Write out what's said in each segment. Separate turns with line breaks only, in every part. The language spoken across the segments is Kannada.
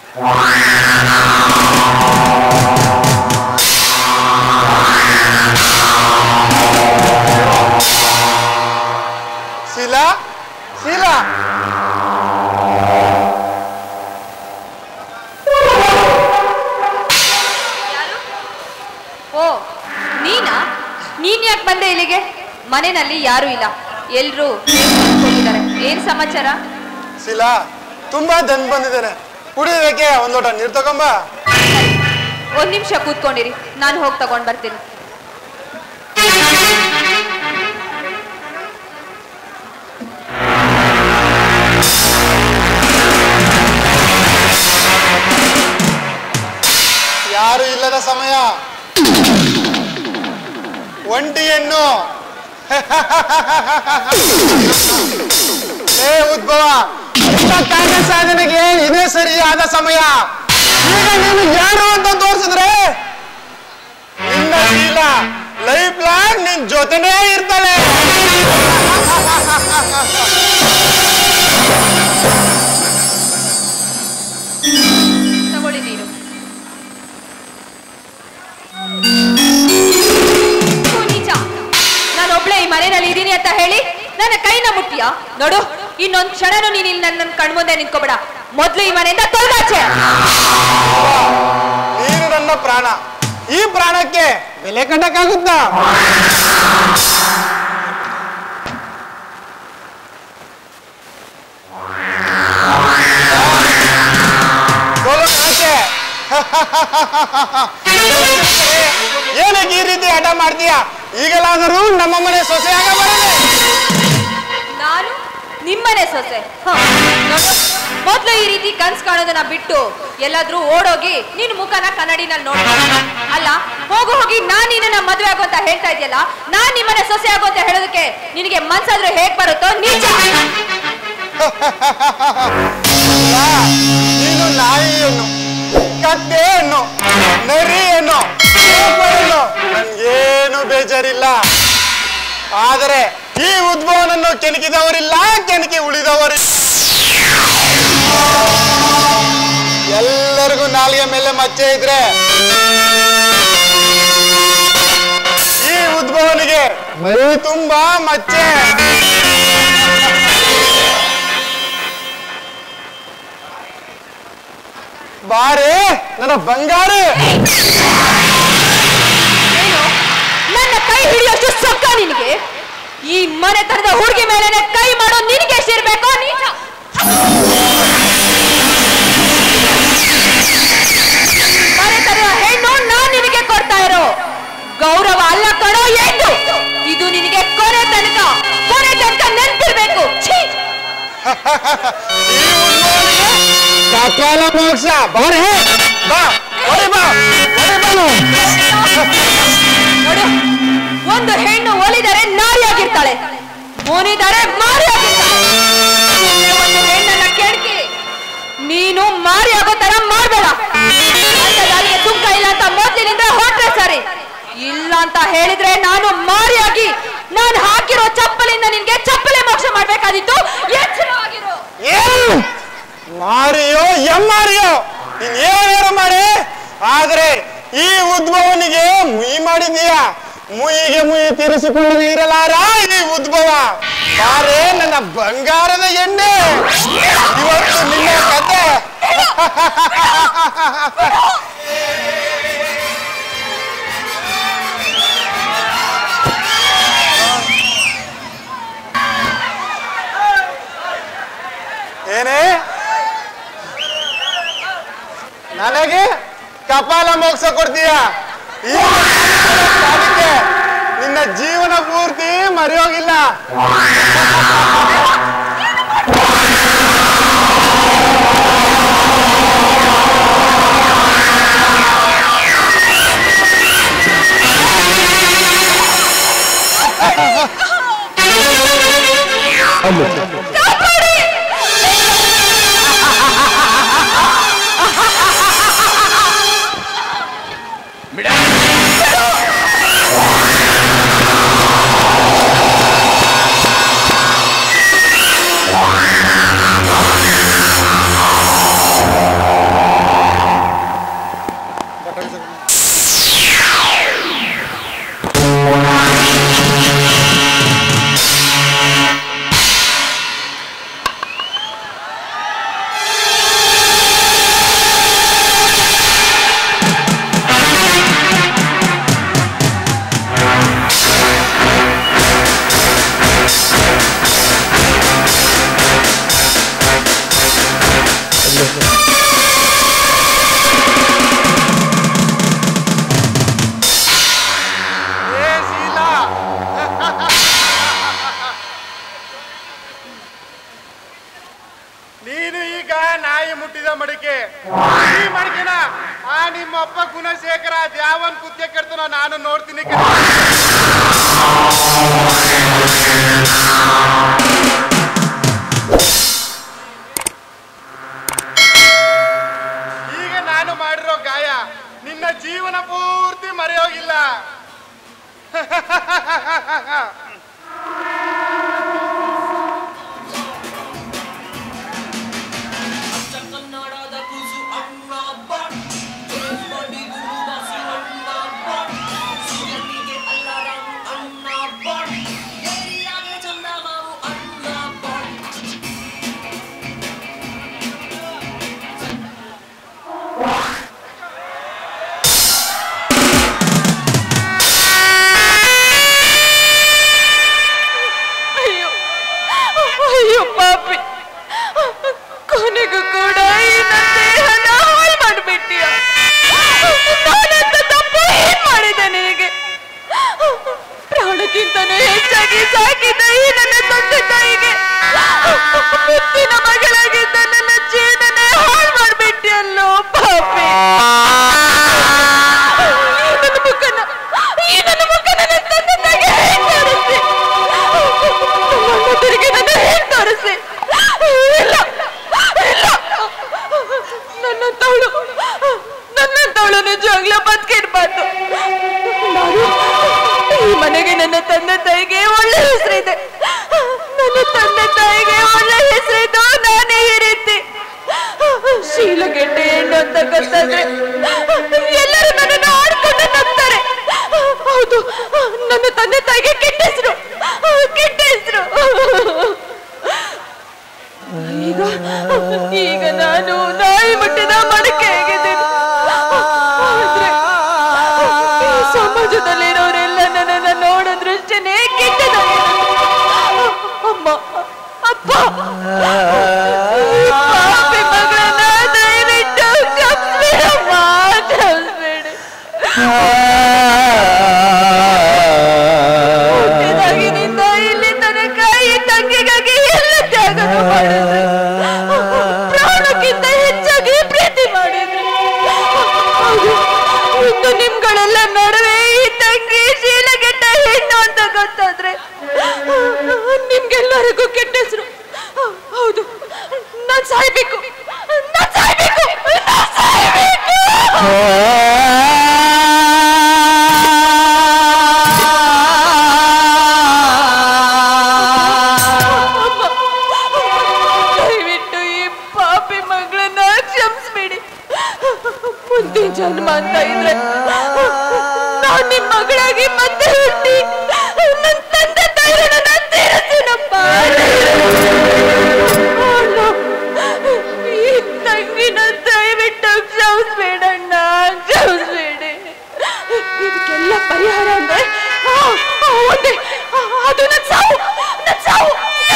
ಶೀಲಾ ಶೀಲಾ
ಓ ನೀನಾ ನೀನ್ ಯಾಕೆ ಬಂದೆ ಇಲ್ಲಿಗೆ ಮನೆಯಲ್ಲಿ ಯಾರು ಇಲ್ಲ ಎಲ್ರು ಹೋಗಿದ್ದಾರೆ ಏನ್ ಸಮಾಚಾರ
ಶೀಲಾ ತುಂಬಾ ದನ್ ಬಂದಿದ್ದೇನೆ ಕುಡಿಯೋದಕ್ಕೆ ಒಂದ್ ಲೋಟ ನೀರು ತಗೊಂಬ
ಒಂದ್ ನಿಮಿಷ ಕೂತ್ಕೊಂಡಿರಿ ನಾನು ಹೋಗಿ ತಗೊಂಡ್ ಬರ್ತೀನಿ
ಯಾರು ಇಲ್ಲದ ಸಮಯ ಒಂಟಿ ಹೆಣ್ಣು ಏ ಉದ್ಭವ ಇಂಥ ಕಾರ್ಯ ಸಾಧನೆಗೆ ಇದೇ ಸರಿಯಾದ ಸಮಯ ಈಗ ನೀನು ಯಾರು ಅಂತ ತೋರಿಸಿದ್ರೆ ನಿನ್ನ ಶೀಲ ಲೈಫ್ ಲಾಂಗ್ ನಿನ್ ಜೊತೆನೇ ಇರ್ತಾಳೆ
ತಗೊಳ್ಳಿ ನೀರು ಥು, ನೀಚ ನಾನು ಒಬ್ಳೆ ಈ ಮನೆಯಲ್ಲಿ ಇದೀನಿ ಅಂತ ಹೇಳಿ ನನ್ನ ಕೈನ ಮುಟ್ಟಿಯ ನೋಡು ಇನ್ನೊಂದ್ ಕ್ಷಣನೂ ನೀನ್ ಇಲ್ಲಿ ನನ್ನ ಕಣ್ಮುಂದೆ ನಿಂತ್ಕೋಬೇಡ ಮೊದ್ಲು ಈ ಮನೆಯಿಂದ ತೊಲಗಾಚೆ
ನೀನು ನನ್ನ ಪ್ರಾಣ ಈ ಪ್ರಾಣಕ್ಕೆ ಬೆಲೆ ಕಟ್ಟಕ್ಕಾಗುತ್ತಾ ತೊಲಗು ಆಚೆ. ಏನಕ್ಕೆ ಈ ರೀತಿ ಹಠ ಮಾಡ್ತೀಯ ಈಗಲಾದರೂ ನಮ್ಮ ಮನೆ ಸೊಸೆಯಾಗ ಬರಲಿ
ನಾನು ನಿಮ್ಮನೆ ಸೊಸೆ ಹ, ನೋಡು ಮೊದ್ಲು ಈ ರೀತಿ ಕನ್ಸ್ ಕಾಣೋದನ್ನ ಬಿಟ್ಟು ಎಲ್ಲಾದ್ರೂ ಓಡೋಗಿ ನಿನ್ ಮುಖನ ಕನ್ನಡಿನಲ್ಲಿ ನೋಡ ಅಲ್ಲ ಹೋಗು ಹೋಗಿ ನಾನ್ ನಿನ್ನ ಮದ್ವೆ ಆಗು ಅಂತ ಹೇಳ್ತಾ ಇದೆಯಲ್ಲ ನಾನ್ ನಿಮ್ಮನೆ ಸೊಸೆ ಆಗು ಅಂತ ಹೇಳೋದಕ್ಕೆ ನಿನಗೆ ಮನ್ಸಾದ್ರೂ ಹೇಗ್ ಬರುತ್ತೋ ನೀಚ
ಅಲ್ಲ, ನೀನು ನಾಯಿಯನ್ನು ಕತ್ತೆಯನ್ನು ನರಿಯನ್ನು ಹೆಣ್ಣು ನನ್ಗೇನು ಬೇಜಾರಿಲ್ಲ ಆದರೆ ಈ ಉದ್ಭವನನ್ನು ಕೆಣಕಿದವರಿಲ್ಲ ಕೆಣಕಿ ಉಳಿದವರಿಲ್ಲ ಎಲ್ಲರಿಗೂ ನಾಲಿಗೆ ಮೇಲೆ ಮಚ್ಚೆ ಇದ್ರೆ ಈ ಉದ್ಭವನಿಗೆ ಮೈ ತುಂಬಾ ಮಚ್ಚೆ ಬಾರೆ ನನ್ನ ಬಂಗಾರ
ಏನು ನನ್ನ ಕೈ ಹಿಡಿಯೋಷ್ಟು ಸೊಕ್ಕ ನಿನಗೆ ಈ ಮನೆ ತರದ ಹುಡುಗಿ ಮೇಲೆ ಕೈ ಮಾಡೋ ನಿನಗೆ ಎಷ್ಟಿರ್ಬೇಕೋ ನೀಚ ಮನೆ ತರದ ಹೆಣ್ಣು ನಾನ್ ನಿನಗೆ ಕೊಡ್ತಾ ಇರೋ ಗೌರವ ಅಲ್ಲ ಕಣೋ ಹೆಣ್ಣು ಇದು ನಿನಗೆ ಕೊನೆ ತನಕ ಕೊನೆ ತನಕ ನೆನ್ಪಿರ್ಬೇಕು ಛೀ
ಈ ಉದ್ಭವನಿಗೆ ಕಪಾಲ ಮೋಕ್ಷ ಬಾರೆ ಬಾ ಹೊಡಿ ಬಾ ಹೊಡಿ ಬಾನು.
ನೋಡು ಒಂದು ಹೆಣ್ಣು ಒಲಿದರೆ ನಾರಿಯಾಗಿರ್ತಾಳೆ ಮುನಿದರೆ ಮಾರಿಯಾಗಿರ್ತಾಳೆ ಸುಮ್ನೆ ಒಂದು ಹೆಣ್ಣನ್ನ ಕೆಣಕಿ ನೀನು ಮಾರಿ ಆಗೋ ತರ ಮಾಡ್ಬೇಡ ದಾರಿಗೆ ಸುಂಕ ಇಲ್ಲ ಅಂತ ಮೊದ್ಲಿನಿಂದ ಹೊಟ್ರೆ ಸರಿ ಇಲ್ಲ ಅಂತ ಹೇಳಿದ್ರೆ ನಾನು ಮಾರಿಯಾಗಿ ನಾನು ಹಾಕಿರೋ ಚಪ್ಪಲಿಂದ ನಿನ್ಗೆ ಚಪ್ಪಲಿ ಮೋಕ್ಷ ಮಾಡ್ಬೇಕಾದಿತ್ತು ಎಚ್ಚರವಾಗಿರು
ಏನು ಮಾರಿಯೋ ಎಮ್ಮಾರಿಯೋ ನೀನ್ ಏನೇನು ಮಾಡಿ ಆದ್ರೆ ಈ ಉದ್ಭವನಿಗೆ ಮುಯಿ ಮಾಡಿದೀಯ ಮುಯಿಗೆ ಮುಯಿ ತೀರಿಸಿಕೊಳ್ಳದೆ ಇರಲಾರ ಈ ಉದ್ಭವ ಬಾರೆ ನನ್ನ ಬಂಗಾರದ ಎಣ್ಣೆ ಇವತ್ತು ನಿನ್ನ ಕತೆ ಏನೇ ನನಗೆ ಕಪಾಲ ಮೋಕ್ಷ ಕೊಡ್ತೀಯ ಈ ಅದಕ್ಕೆ ನಿನ್ನ ಜೀವನ ಪೂರ್ತಿ ಮರೆಯೋಗಿಲ್ಲ ನೀನು ಈಗ ನಾಯಿ ಮುಟ್ಟಿದ ಮಡಿಕೆ ಈ ಮಡಿಕೆನ ಆ ನಿಮ್ಮ ಅಪ್ಪ ಗುಣಶೇಖರ ದ್ಯಾವನ್ ಕುತ್ತಿಗೆ ಕೆಡ್ತಾನ ನಾನು ನೋಡ್ತೀನಿ ಕಣೆ. ಈಗ ನಾನು ಮಾಡಿರೋ ಗಾಯ ನಿನ್ನ ಜೀವನ ಪೂರ್ತಿ ಮರೆಯೋಗಿಲ್ಲ
ಕನ್ನಡದ ಕೂಸು ಅಣ್ಣ ಬಾಟ್ ಬಡಿದು ಬಸಿ ಅಣ್ಣ ಬಾಟ್ ಸುಗನಿಗೆ ಅಲ್ಲಾರಾಮ್ ಅಣ್ಣ ಬಾಟ್ ಏರಿಯಾಗೆ ಚಂದ ಮಾವು ಅಣ್ಣ ಬಾಟ್
ಅಯ್ಯೋ ಅಯ್ಯೋ ಪಾಪಿ ಕೊನೆಗೂ ಕೂಡ ಈ ನನ್ನ ದೇಹನ ಹಾಳು ಮಾಡಿಬಿಟ್ಟಿಯ ನಾನಂತ ತಪ್ಪು ಏನ್ ಮಾಡಿದೆ ನಿನಗೆ ಪ್ರಾಣಕ್ಕಿಂತನೂ ಹೆಚ್ಚಾಗಿ ಸಾಕಿದ ಈ ನನ್ನ ತಂದೆ ತಾಯಿಗೆ ಮುತ್ತಿನ ಮಗಳಾಗಿದ್ದ ನನ್ನ ಜೀವನನೇ ಹಾಳು ಮಾಡಿಬಿಟ್ಟಿಯಲ್ಲೋ ಪಾಪಿ ಈ ನನ್ನ ಮುಖನ ಈ ನನ್ನ ಮುಖನ ನನ್ನ ತಂದೆ ತಾಯಿಗೆ ಹೇಗೆ ತೋರಿಸಿ ತಿರುಗಿ ನನ್ನ ಹೇಗೆ ತೋರಿಸಿ ಇಲ್ಲ ಇಲ್ಲ ನನ್ನಂತವಳು ನನ್ನಂತವಳು ನಿಜವಾಗ್ಲೂ ಬದುಕಿರ್ಬಾರ್ದು ನಾನು ಈ ಮನೆಗೆ ನನ್ನ ತಂದೆ ತಾಯಿಗೆ ಒಳ್ಳೆ ಹೆಸರಿದೆ ನನ್ನ ತಂದೆ ತಾಯಿಗೆ ಒಳ್ಳೆ ಹೆಸರಿದ್ದು ನಾನೇ ಈ ರೀತಿ ಶೀಲಗೆಡ್ಡೆ ಹೆಣ್ಣು ಅಂತ ಗೊತ್ತಾದ್ರೆ ಎಲ್ಲರೂ ನನ್ನನ್ನು ಆಡ್ಕೊಂಡು ನಗ್ತಾರೆ ಹೌದು ನನ್ನ ತಂದೆ ತಾಯಿಗೆ ಕೆಟ್ಟ ಹೆಸರು ಕೆಟ್ಟ ಹೆಸರು ಈಗ ಈಗ ನಾನು ನಾಯಿ ಮುಟ್ಟಿದ ಮಡಕೆ ಆಗಿದ್ದೀನಿ ಆದ್ರೆ ಈ ಸಮಾಜದಲ್ಲಿರೋರೆಲ್ಲ ನನ್ನನ್ನು ನೋಡೋ ದೃಷ್ಟಿನೇ ಕೆಟ್ಟದಾಗಿದೆ ಅಮ್ಮ ಅಪ್ಪ ಈ ಪಾಪಿ ಮಗಳನ್ನ ದಯವಿಟ್ಟು ಕ್ಷಮಿಸ್ಬಿಡಮ್ಮ, ಕ್ಷಮಿಸ್ಬಿಡಿ. ಹುಟ್ಟಿದಾಗಿನಿಂದ ಇಲ್ಲಿ ತನಕ ಈ ತಂಗಿಗಾಗಿ ಎಲ್ಲ ತ್ಯಾಗನ ಮಾಡಿದ್ರು ಪ್ರಾಣಕ್ಕಿಂತ ಹೆಚ್ಚಾಗಿ ಪ್ರೀತಿ ಮಾಡಿದ್ರು ಹೌದು, ಇಂದು ನಿಮ್ಗಳೆಲ್ಲ ನಡುವೆ ಈ ತಂಗಿ ಶೀಲಗೆಟ್ಟ ಹೆಣ್ಣು ಅಂತ ಗೊತ್ತಾದ್ರೆ ನಿಮ್ಗೆಲ್ಲರಿಗೂ ಕೆಟ್ಟ ಹೆಸರು ಹೌದು ನಾನ್ ಸಾಯ್ಬೇಕು ನಾನ್ ಸಾಯ್ಬೇಕು ನಾನ್ ಸಾಯ್ಬೇಕು ದಯವಿಟ್ಟು ಈ ಪಾಪಿ ಮಗಳನ್ನ ಕ್ಷಮಿಸ್ಬೇಡಿ ಮುಂದಿನ ಜನ್ಮ ಅಂತ ಇದ್ರೆ ನಾನ್ ನಿಮ್ ಮಗಳಾಗಿ ಮತ್ತೆ ಹುಟ್ಟಿ ನನ್ ತಂದೆ ತಾಯಿರನ್ನ ತೀರಿಸ್ತೀನಪ್ಪ ಅಣ್ಣ, ಈ ತಂಗಿನ ದಯವಿಟ್ಟು ಕ್ಷಮಿಸ್ಬೇಡಣ್ಣ ಕ್ಷಮಿಸ್ಬೇಡಿ ಇದಕ್ಕೆಲ್ಲ ಪರಿಹಾರ ಅಂದ್ರೆ ಆ, ಆ, ಒಂದೇ ಆ, ಅದು ನನ್ ಸಾವು ನನ್ ಸಾವು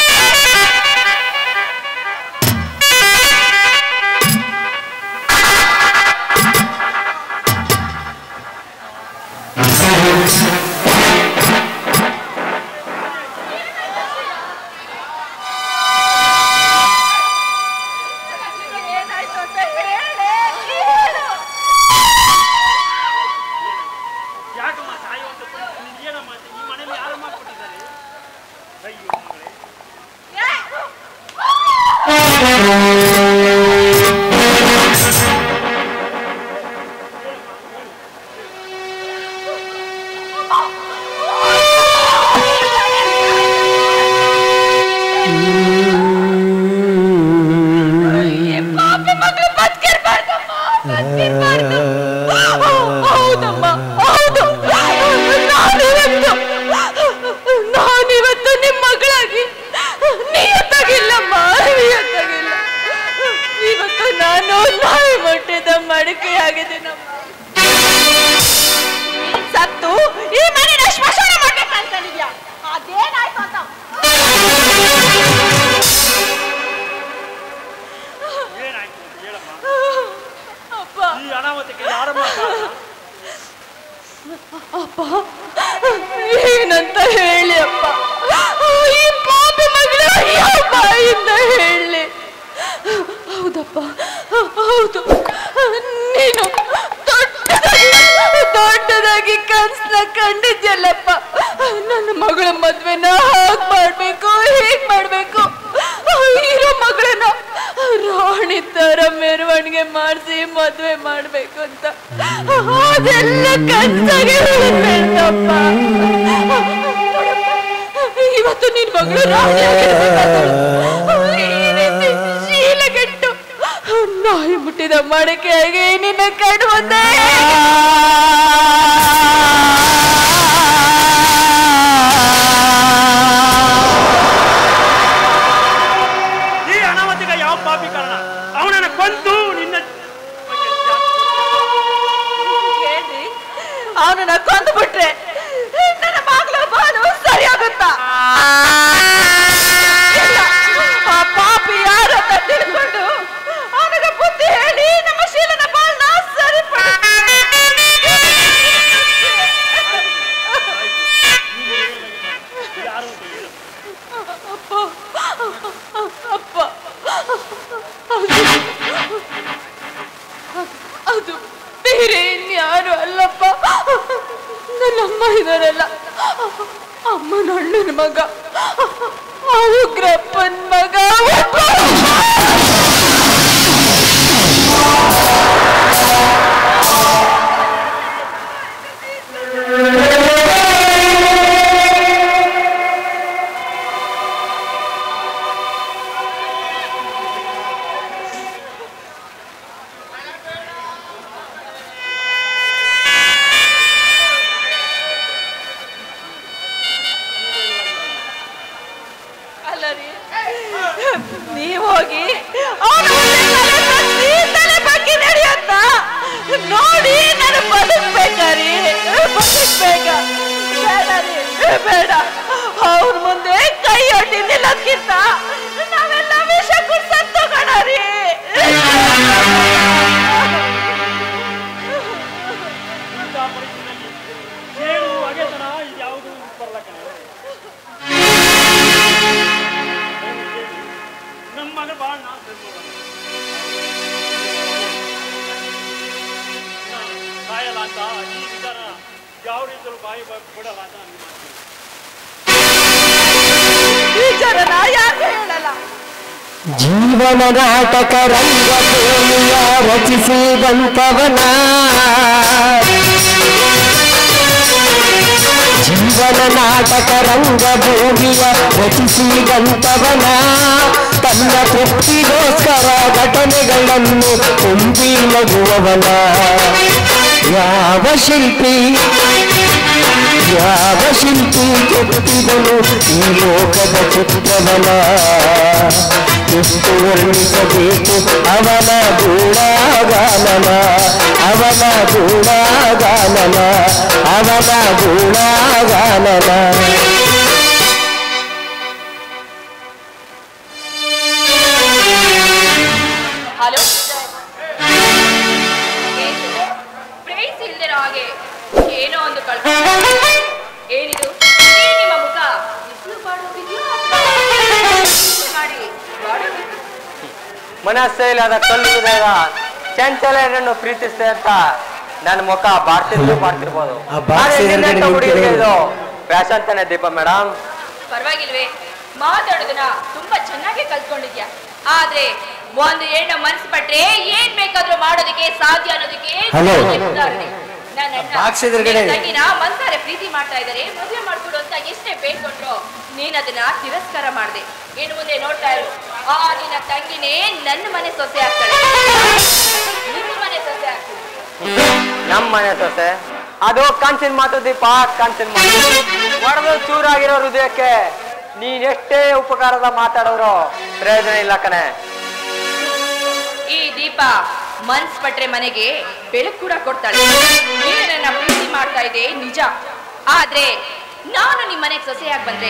ಏನಾಯ್ತು ಅಂತ ಹೇಳಿ ಹೇಳು
ಯಾಕಮ್ಮ ಸಾಯುವಂತ ಪರಿಸ್ಥಿತಿ ಏನಮ್ಮ ಅಂತ ಈ ಮನೇಲಿ ಯಾರು ಮಾಡ್ಕೊಟ್ಟಿದ್ದಾರೆ ಅಯ್ಯೋ ಮಗಳೇ
ಈ ಪಾಪಿ ಮಗಳು ಬದುಕಿರ್ಬಾರ್ದಮ್ಮ ಬದುಕಿರ್ಬಾರ್ದು ಹೌದಮ್ಮ ಹೌದು ನಾನಿವತ್ತು ನಾನಿವತ್ತು ನಿಮ್ಮ ಮಗಳಾಗಿ ನಿಯತ್ತಾಗಿಲ್ಲಮ್ಮ ನಿಯತ್ತಾಗಿಲ್ಲ ಇವತ್ತು ನಾನು ನಾಯಿ ಮುಟ್ಟಿದ ಮಡಿಕೆಯಾಗಿದ್ದೀನಮ್ಮ ಸತ್ತು ಈ ಮನೆನ ಸ್ಮಶಾನ ಮಾಡ್ಬೇಕಂತಂದಿದ್ಯಾ ಅದೇನಾಯ್ತು ಅಂತ
ಏನಾಯ್ತು ಅಂತ ಹೇಳಮ್ಮ
ಅಪ್ಪ
ಈ ಅನಾಹುತಕ್ಕೆ ಯಾರಮ್ಮ ಕಾರಣ?
ಅಪ್ಪ ಏನಂತ ಹೇಳಿ ಅಪ್ಪ ಈ ಪಾಪ ಮಗಳು ಯಾವ ಬಾಯಿಂದ ಹೇಳಿ ಹೌದಪ್ಪ ಹೌದು ನೀನು ದೊಡ್ಡದಾಗಿ ದೊಡ್ಡದಾಗಿ ಕನ್ಸನ್ನ ಕಂಡಿದ್ಯಲ್ಲಪ್ಪ ನನ್ನ ಮಗಳ ಮದ್ವೆನ ಹಾಗ್ ಮಾಡ್ಬೇಕು ಹೀಗ್ ಮಾಡ್ಬೇಕು ಇರೋ ಮಗಳನ್ನ ರಾಣಿ ತರ ಮೆರವಣಿಗೆ ಮಾಡಿಸಿ ಮದ್ವೆ ಮಾಡ್ಬೇಕು ಅಂತ ಅದೆಲ್ಲ ಕನ್ಸಾಗೆ ಉಳಿದ್ಬೇಡ್ತಪ್ಪ ಇವತ್ತು ನಿನ್ ಮಗಳು ರಾಣಿ ಶೀಲಗೆಟ್ಟು ನಾಯಿ ಮುಟ್ಟಿದ ಮಡಕೆಯಾಗಿ ನಿನ್ನ ಕಣ್ಣು ಮುಂದೆ
ಈ ಅನಾವತಿಗೆ ಯಾವ ಪಾಪಿ ಕಾರಣ ಅವನನ್ನ ಕೊಂದು ನಿನ್ನ
ಹೇಳ್ರಿ ಅವನನ್ನ ಕೊಂದು ಬಿಟ್ರೆ ನನ್ನ ಮಗಳ ಬಾಳು ಸರಿಯಾಗುತ್ತಾ ಇಲ್ಲ, ಆ ಪಾಪಿ ಯಾರು ಅಂತ ತಿಳ್ಕೊಂಡು ಅವನಿಗೆ ಬುದ್ಧಿ ಹೇಳಿ ನಮ್ಮ ಶೀಲನ ಬಾಳನ್ನ
ಯಾರು ಅಂತ ಹೇಳು.
ಅಪ್ಪ ಅಪ್ಪ ಅದು- ಅದು ಬೇರೆ ಇನ್ಯಾರು ಅಲ್ಲಪ್ಪ ನನ್ನಮ್ಮ ಇದಾರಲ್ಲ ಅಮ್ಮನ ಅಣ್ಣನ ಮಗ ಉಗ್ರಪ್ಪನ ಮಗ ಒಬ್ಬ. ಅಲ್ಲ ರೀ ನೀವ್ ಹೋಗಿ ಅವ್ನ ಮುಂದೆ ತಲೆ ತಗ್ಸಿ, ತಲೆ ಬಗ್ಗೆ ನಡೆಯತ್ತ ನೋಡಿ ನಾನು ಬದುಕ್ಬೇಕಾರಿ ಬದುಕ್ಬೇಕ ಬೇಡ ರೀ ಬೇಡ ಅವ್ರ ಮುಂದೆ ಕೈ ಒಡ್ಡಿ ನಿಲ್ಲೋದ್ಕಿಂತ ನಾವೆಲ್ಲ ವಿಷ ಕುಡ್ಸಕ್ ತಗೋಣ ರೀ
ಇಂಥ ಪರಿಸ್ಥಿತಿಯಲ್ಲಿ ಸೇಡು ಅಗೆತನ ಇದ್ಯಾವುದು ಬರಲ್ಲ ಕಣೆ ನಮ್ಮ ಮಗ ಭಾಳ ನಾವು ಸಾಯಲ್ಲ ಅಂತ ಈ ವಿಚಾರ ಯಾವ ರೀತಿಯಲ್ಲೂ ಬಾಯಿ ಬ- ಬಿಡಲ್ಲ ಅಂತ ನನಗೆ ಮಾತು.
ವಿಚಾರನ ಯಾಕೆ ಹೇಳಲ್ಲ
ಜೀವನ ನಾಟಕ ರಂಗಭೂಮಿಯ ರಚಿಸಿದಂತವನ ಜೀವನ ನಾಟಕ ರಂಗಭೂಮಿಯ ರಚಿಸಿದಂತವನ ತನ್ನ ತೃಪ್ತಿಗೋಸ್ಕರ ಘಟನೆಗಳನ್ನು ತುಂಬಿ ನಗುವವನ ಯಾವ ಶಿಲ್ಪಿ ಯಾವ ಶಿಲ್ಪಿ ಕೆತ್ತಿದನು ಈ ಲೋಕದ ಚಿತ್ರವನ ಎಷ್ಟು ವರ್ಣಿಸಬೇಕು ಅವನ ಗುಣಗಾನನ ಅವನ ಗುಣಗಾನನ ಅವನ ಗುಣಗಾನನ
ಹಲೋ ಪ್ರೈಸ್ ಇಲ್ದಿರೋ ಹಾಗೆ ಏನೋ ಒಂದು ಕಳ್ಕ ಏನಿದು ಈ ನಿಮ್ಮ ಮುಖ ಬಿಸಿಲು ಬಾಡೋಗಿದ್ಯೋ ಅಥವಾ ಮಾಡಿ ಬಾಡೋಗಿದ್ಯೋ?
ಮನಸ್ಸೇ ಇಲ್ಲದ ಕಲ್ಲು ಹೃದಯದ ಚಂಚಲೆಯನ್ನು ಪ್ರೀತಿಸ್ತೆ ಅಂತ ನನ್ನ ಮುಖ ಬಾಡ್ತಿದ್ರು ಬಾಡ್ತಿರ್ಬೋದು
ಆ ಬಾಡ್ಸಿದ
ಆದ್ರೆ ನಿನ್ನಂಥ
ನಿಂತಿದೆ.
ಹುಡುಗಿಗೆ ಇದು ಫ್ಯಾಷನ್ ತಾನೆ ದೀಪ ಮೇಡಮ್
ಪರವಾಗಿಲ್ವೇ ಮಾತಾಡೋದನ್ನ ತುಂಬಾ ಚೆನ್ನಾಗಿ ಕಲ್ತ್ಕೊಂಡಿದ್ಯಾ ಆದ್ರೆ ಒಂದು ಹೆಣ್ಣು ಮನ್ಸು ಪಟ್ರೆ ಏನ್ ಬೇಕಾದ್ರೂ ಮಾಡೋದಕ್ಕೆ ಸಾಧ್ಯ ಅನ್ನೋದಕ್ಕೆ
Hello.
ಒಂದು ಉದಾಹರಣೆ. ನನ್ನ ಅಣ್ಣ
ಬಾಕ್ಸ್ ಎದುರುಗಡೆ.
ನಿನ್ನ ತಂಗಿನ ಮನ್ಸಾರೆ ಪ್ರೀತಿ ಮಾಡ್ತಾ ಇದ್ದಾರೆ ಮದುವೆ ಮಾಡ್ಕೊಡು ಅಂತ ಎಷ್ಟೇ ಬೇಡ್ಕೊಂಡ್ರು ನೀನ್ ಅದನ್ನ ತಿರಸ್ಕಾರ ಮಾಡ್ದೆ ಇನ್ನು ಮುಂದೆ ನೋಡ್ತಾ ಇರು ಆ ನಿನ್ನ ತಂಗಿನೇ ನನ್ನ ಮನೆ ಸೊಸೆ ಆಗ್ತಾಳೆ ನಿನ್ನ ಮನೆ ಸೊಸೆ ಆಗ್ತಾಳೆ
ನಮ್ಮ ಮನೆ ಸೊಸೆ ಅದು ಕಾಂಚಿನ ಮಾತು ದೀಪ ಕಾಂಚಿನ ಮಾತು ಒಡೆದು ಚೂರಾಗಿರೋ ಹೃದಯಕ್ಕೆ ನೀನ್ ಎಷ್ಟೇ ಉಪಕಾರದ ಮಾತಾಡೋರು ಪ್ರಯೋಜನ ಇಲ್ಲ ಕಣೆ
ಈ ದೀಪ ಮನ್ಸ್ ಪಟ್ರೆ ಮನೆಗೆ ಬೆಳಕು ಕೂಡ ಕೊಡ್ತಾಳೆ ನೀನು ನನ್ನ ಪ್ರೀತಿ ಮಾಡ್ತಾ ಇದೆ ನಿಜ ಆದ್ರೆ ನಾನು ನಿಮ್ಮ ಮನೆಗೆ ಸೊಸೆಯಾಗಿ ಬಂದ್ರೆ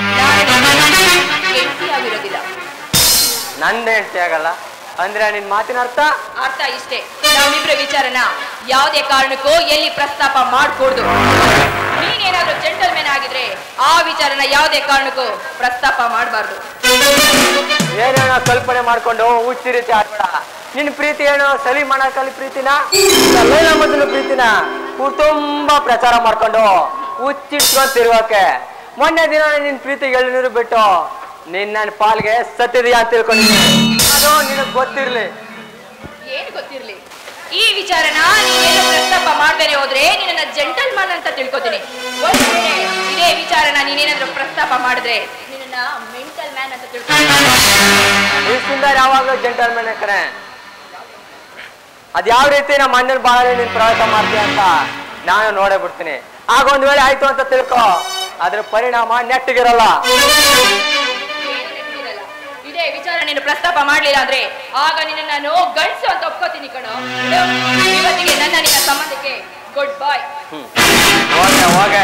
ನಾನು ಆಗಿರೋದಿಲ್ಲ
ನಂದೇ ಹೆಂಡತಿ ಆಗಲ್ಲ ಅಂದ್ರೆ ನಿನ್ ಮಾತಿನ ಅರ್ಥ
ಅರ್ಥ ಇಷ್ಟೇ ನಾವಿಬ್ರ ವಿಚಾರನ ಯಾವುದೇ ಕಾರಣಕ್ಕೂ ಎಲ್ಲಿ ಪ್ರಸ್ತಾಪ ಮಾಡ್ಕೊಡ್ದು ನೀನೇನಾದ್ರೂ ಜೆಂಟಲ್ಮೆನ್ ಆಗಿದ್ರೆ ಆ ವಿಚಾರನ ಯಾವುದೇ ಕಾರಣಕ್ಕೂ ಪ್ರಸ್ತಾಪ ಮಾಡಬಾರ್ದು
ಏನೇನೋ ಕಲ್ಪನೆ ಮಾಡ್ಕೊಂಡು ಹುಚ್ಚಿ ರೀತಿ ಆಡ್ಬೇಡ ನಿನ್ ಪ್ರೀತಿ ಏನು ಸಲಿ ಮಾಡಕಲ್ಲಿ ಪ್ರೀತಿನ ಲೈಲ ಮೊದಲು ಪ್ರೀತಿನ ಊರ್ ತುಂಬಾ ಪ್ರಚಾರ ಮಾಡ್ಕೊಂಡು ಹುಚ್ಚಿಟ್ಕೊಂಡ್ ತಿರುವಕ್ಕೆ ಮೊನ್ನೆ ದಿನ ನಿನ್ ಪ್ರೀತಿಗೆ ಎಳ್ನೀರು ಬಿಟ್ಟು ನಿನ್ ನನ್ನ ಪಾಲ್ಗೆ ಸತ್ತಿದೀಯ ಅಂತ ತಿಳ್ಕೊಂಡಿದ್ದೀನಿ ಅದು ನಿನಗ್ ಗೊತ್ತಿರ್ಲಿ
ಏನು ಗೊತ್ತಿರ್ಲಿ ಈ ವಿಚಾರನ ನೀನೇನು ಪ್ರಸ್ತಾಪ ಮಾಡ್ದೇನೆ ಹೋದ್ರೆ ನಿನ್ನ ಜೆಂಟಲ್ ಮ್ಯಾನ್ ಅಂತ ತಿಳ್ಕೊತೀನಿ ಒಂದ್ ವೇಳೆ ಇದೇ ವಿಚಾರನ ನೀನೇನಾದ್ರೂ ಪ್ರಸ್ತಾಪ ಮಾಡಿದ್ರೆ ನಿನ್ನ ಮೆಂಟಲ್ ಮ್ಯಾನ್ ಅಂತ ತಿಳ್ಕೊತೀನಿ
ಈ ಸುಂದರ್ ಯಾವಾಗಲೂ ಜೆಂಟಲ್ಮೆನ್ ಕಣೆ ಅದ್ ಯಾವ ರೀತಿ ನಮ್ಮ ಅಣ್ಣನ ಬಾಳಲ್ಲಿ ನೀನ್ ಪ್ರವೇಶ ಮಾಡ್ತೀಯ ಅಂತ ನಾನು ನೋಡೇ ಬಿಡ್ತೀನಿ ಆಗ ಒಂದ್ ವೇಳೆ ಆಯ್ತು ಅಂತ ತಿಳ್ಕೊ ಅದ್ರ ಪರಿಣಾಮ ನೆಟ್ಟಿಗಿರಲ್ಲ
ಏನು ನೆಟ್ಟಿರಲ್ಲ. ಇದೇ ವಿಚಾರ ನೀನು ಪ್ರಸ್ತಾಪ ಮಾಡ್ಲಿಲ್ಲ ಅಂದ್ರೆ ಆಗ ನಿನ್ನ ನಾನು ಗಂಡ್ಸು ಅಂತ ಒಪ್ಕೋತೀನಿ ಕಣೋ ಬಿಡು. ಇವತ್ತಿಗೆ ನನ್ನ ನಿನ್ನ ಸಂಬಂಧಕ್ಕೆ ಗುಡ್ ಬಾಯ್
ಹೋಗೆ ಹೋಗೆ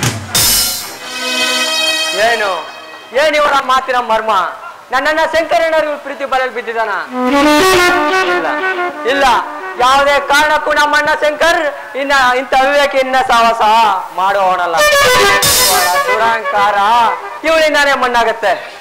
ಏನು ಏನ್ ಇವರ ಮಾತಿನ ಮರ್ಮ ನನ್ನನ್ನ ಶಂಕರಣ್ಣರು ಪ್ರೀತಿ ಬಲಲ್ಲಿ ಬಿದ್ದಿದಾನ ಇಲ್ಲ ಇಲ್ಲ ಯಾವುದೇ ಕಾರಣಕ್ಕೂ ನಮ್ಮಣ್ಣ ಶಂಕರ್ ಇನ್ನ ಇಂಥ ಅವಿವೇಕ ಇನ್ನ ಸಾಹಸ ಮಾಡೋಣಲ್ಲ ಇವಳ ದುರಹಂಕಾರ ಇವಳಿಂದಾನೇ ಮಣ್ಣಾಗತ್ತೆ